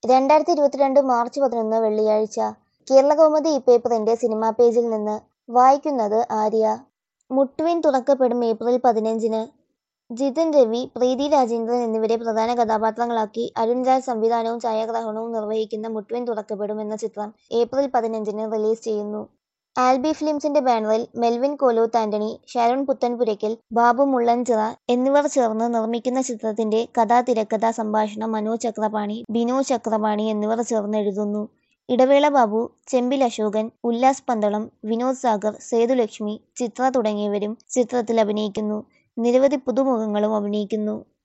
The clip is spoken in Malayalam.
രണ്ടായിരത്തി ഇരുപത്തിരണ്ട് മാർച്ച് പതിനൊന്ന് വെള്ളിയാഴ്ച കേരളകൗമുദി ഈ പേപ്പറിന്റെ സിനിമാ പേജിൽ നിന്ന് വായിക്കുന്നത് ആര്യ മുട്ടുവിൻ തുറക്കപ്പെടും ഏപ്രിൽ പതിനഞ്ചിന് ജിതിൻ രവി പ്രീതി രാജേന്ദ്രൻ എന്നിവരെ പ്രധാന കഥാപാത്രങ്ങളാക്കി അരുൺ രാജ് സംവിധാനവും ഛായാഗ്രഹണവും നിർവഹിക്കുന്ന മുട്ടുവിൻ തുറക്കപ്പെടും എന്ന ചിത്രം ഏപ്രിൽ പതിനഞ്ചിന് റിലീസ് ചെയ്യുന്നു ആൽബി ഫിലിംസിന്റെ ബാനറിൽ മെൽവിൻ കോലോത്ത് ആന്റണി ഷാരോൺ പുത്തൻപുരയ്ക്കൽ ബാബു മുള്ളൻചിറ എന്നിവർ ചേർന്ന് നിർമ്മിക്കുന്ന ചിത്രത്തിന്റെ കഥാ തിരക്കഥ സംഭാഷണം മനോജ് ചക്രപാണി ബിനോദ് ചക്രപാണി എന്നിവർ ചേർന്ന് എഴുതുന്നു ഇടവേള ബാബു ചെമ്പിൽ അശോകൻ ഉല്ലാസ് പന്തളം വിനോദ് സാഗർ സേതുലക്ഷ്മി ചിത്ര തുടങ്ങിയവരും ചിത്രത്തിൽ അഭിനയിക്കുന്നു നിരവധി പുതുമുഖങ്ങളും അഭിനയിക്കുന്നു